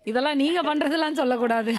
இதெல்லாம் நீங்க பண்றதெல்லாம் சொல்லக்கூடாது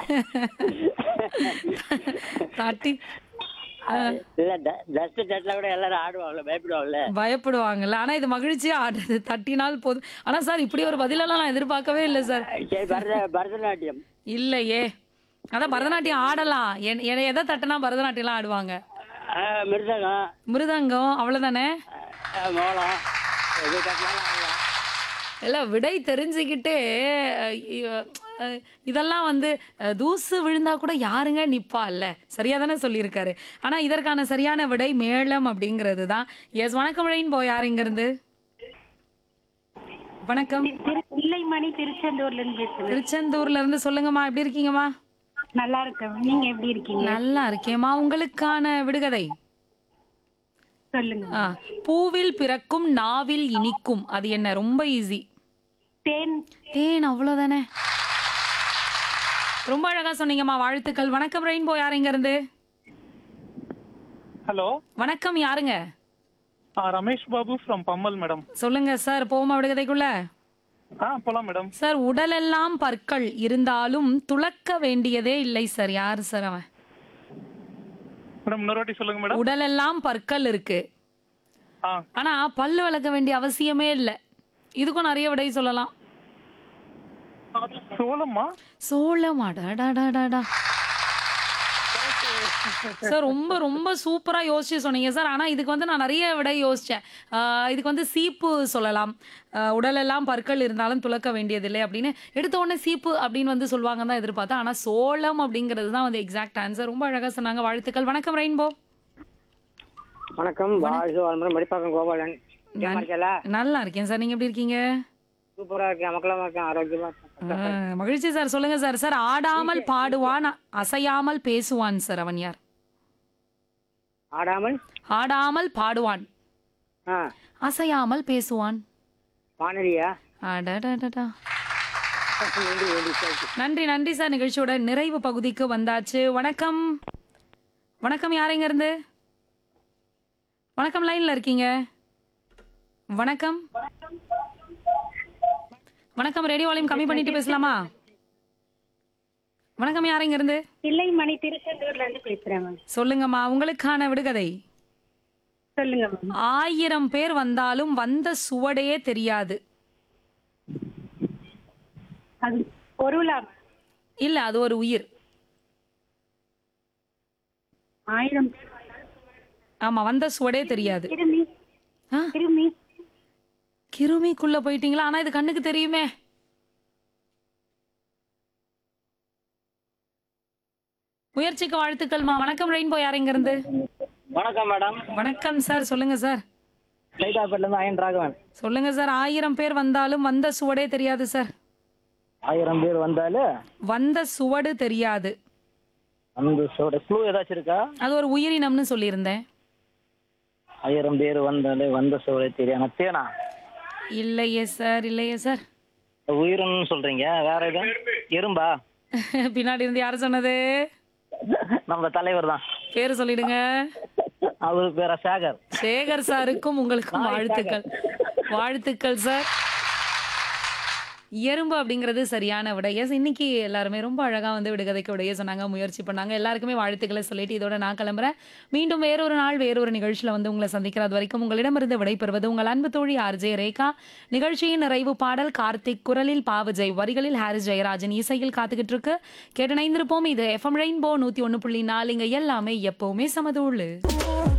தட்டி இல்ல டஸ்ட் தட்டில கூட எல்லாரும் ஆடுவாங்கல்ல பயப்படுவாங்கல்ல பயப்படுவாங்கல்ல ஆனா இது மகிழ்ச்சியா ஆடுறது தட்டினால் போதும் ஆனா சார் இப்படி ஒரு பதிலெல்லாம் நான் எதிர்பார்க்கவே இல்லை சார் சரி பரத பரதநாட்டியம் இல்லையே அதான் பரதநாட்டியம் ஆடலாம் என்- எ- எதை தட்டினா பரதநாட்டியம்லாம் ஆடுவாங்க ஆ, மிருதங்கம் மிருதங்கம் அவ்வளவுதானே ஆ, மோளம் எது தட்டினாலும் ஆடலாம் இல்ல விடை தெரிஞ்சுக்கிட்டே அஹ், இ- அஹ், இதெல்லாம் வந்து அஹ், தூசு விழுந்தா கூட யாருங்க நிப்பா இல்ல சரியா தானே சொல்லியிருக்காரு ஆனா இதற்கான சரியான விடை மேளம் அப்படிங்கிறது தான் எஸ் வணக்கம் ரெயின் போய் யார் இங்க இருந்து வணக்கம் திரு பிள்ளைமணி திருச்செந்தூர்ல இருந்து பேசுறேன் திருச்செந்தூர்ல இருந்து சொல்லுங்கம்மா எப்படி இருக்கீங்கம்மா நல்லா இருக்கேன் நீங்க எப்படி இருக்கீங்க நல்லா இருக்கேம்மா உங்களுக்கான விடுகதை சொல்லுங்க ஆ, பூவில் பிறக்கும் நாவில் இனிக்கும் அது என்ன ரொம்ப ஈஸி தேன் தேன் அவ்வளவுதானே ரொம்ப அழகா சொன்னீங்கம்மா வாழ்த்துக்கள் வணக்கம் ரெயின்போ யார் இங்க இருந்து ஹலோ வணக்கம் யாருங்க ரமேஷ் பாபு ஃப்ரம் பம்மல் மேடம் சொல்லுங்க சார் போமா விடுகதைக்குள்ள ஆ போலாம் மேடம் சார் உடலெல்லாம் பற்கள் இருந்தாலும் துளக்க வேண்டியதே இல்லை சார் யாரு சார் அவன் மேடம் இன்னொரு வாட்டி சொல்லுங்க மேடம் உடலெல்லாம் பற்கள் இருக்கு ஆ ஆனா பல்லு விளக்க வேண்டிய அவசியமே இல்லை இதுக்கும் நிறைய விடை சொல்லலாம் சோளமா சோளம் அடடடடடா சார் ரொம்ப ரொம்ப சூப்பரா யோசிச்சு சொன்னீங்க சார் ஆனா இதுக்கு வந்து நான் நிறைய விட யோசிச்சேன் ஆஹ் இதுக்கு வந்து சீப்பு சொல்லலாம் ஆஹ் உடலெல்லாம் பற்கள் இருந்தாலும் துளக்க வேண்டியதில்லை அப்படின்னு எடுத்த உடனே சீப்பு அப்படின்னு வந்து சொல்லுவாங்க தான் எதிர்பார்த்தேன் ஆனா சோளம் அப்படிங்கிறது தான் வந்து எக்ஸாக்ட் ஆன்சர் ரொம்ப அழகா சொன்னாங்க வாழ்த்துக்கள் வணக்கம் ரெயின்போ வணக்கம் வாழ்க வளமுடன் மடிப்பாக்கம் கோபாலன் ஏமா இருக்கல நல்லா இருக்கேன் சார் நீங்க எப்படி இருக்கீங்க சூப்பரா இருக்கேன் மக்களமா இருக்கேன் ஆரோக்கியமா இருக்கேன் ஆஹ் மகிழ்ச்சி சார் சொல்லுங்க சார் சார் ஆடாமல் பாடுவான் அசையாமல் பேசுவான் சார் அவன் யார் ஆடாமல் ஆடாமல் பாடுவான் ஆ அசையாமல் பேசுவான் வானொலியா அடடடடா. வேண்டி வேண்டி சேர்த்து நன்றி நன்றி சார் நிகழ்ச்சியோட நிறைவு பகுதிக்கு வந்தாச்சு வணக்கம் வணக்கம் யாருங்க இருந்து வணக்கம் லைன்ல இருக்கீங்க வணக்கம் வணக்கம் ரேடியோ வால்யூம் கம்மி பண்ணிட்டு பேசலாமா வணக்கம் யாருங்க இருந்து பிள்ளைமணி திருச்செந்தூர்ல இருந்து பேசுறேன் மேம் சொல்லுங்கம்மா உங்களுக்கான விடுகதை சொல்லுங்க மேம் ஆயிரம் பேர் வந்தாலும் வந்த சுவடே தெரியாது அது பொருளா இல்ல அது ஒரு உயிர் ஆயிரம் ஆமா வந்த சுவடே தெரியாது திரும்பி ஆ? திரும்பி கிருமிக்குள்ள போயிட்டீங்களா ஆனா இது கண்ணுக்கு தெரியுமே முயற்சிக்கு வாழ்த்துக்கள்மா வணக்கம் ரெயின்போ யார் இங்க இருந்து வணக்கம் மேடம் வணக்கம் சார் சொல்லுங்க சார் லைட்டாப்பேட்ல இருந்து அயன் ராகவன் சொல்லுங்க சார் ஆயிரம் பேர் வந்தாலும் வந்த சுவடே தெரியாது சார் ஆயிரம் பேர் வந்தாலும் வந்த சுவடு தெரியாது அந்த சோட க்ளூ ஏதாச்சும் இருக்கா அது ஒரு உயிரினம்னு சொல்லியிருந்தேன் ஆயிரம் பேர் வந்தாலே வந்த சோட தெரியும் தேனா இல்லையே சார் இல்லையே சார் உயிரினம்னு சொல்றீங்க வேற எதுவும் எறும்பா பின்னாடி இருந்து யார் சொன்னது நம்ம தலைவர் தான் பேரு சொல்லிடுங்க அவரு பேர சேகர் சேகர் சாருக்கும் உங்களுக்கும் வாழ்த்துக்கள் வாழ்த்துக்கள் சார் எறும்பு அப்படிங்கிறது சரியான விடை எஸ் இன்னைக்கு எல்லாருமே ரொம்ப அழகா வந்து விடுகதைக்கு விடைய சொன்னாங்க முயற்சி பண்ணாங்க எல்லாருக்குமே வாழ்த்துக்களை சொல்லிட்டு இதோட நான் கிளம்புறேன் மீண்டும் வேறொரு நாள் வேறொரு நிகழ்ச்சியில வந்து உங்களை சந்திக்கிறது வரைக்கும் உங்களிடமிருந்து விடைபெறுவது உங்கள் அன்பு தோழி ஆர்ஜே ரேகா நிகழ்ச்சியின் நிறைவு பாடல் கார்த்திக் குரலில் பாவஜெய் வரிகளில் ஹாரிஸ் ஜெயராஜன் இசையில் காத்துக்கிட்டு இருக்கு கேட்டு இணைந்திருப்போம் இது எஃப்எம் ரெயின்போ நூத்தி ஒன்னு புள்ளி நாலு இங்க எல்லாமே எப்பவுமே சமதூளு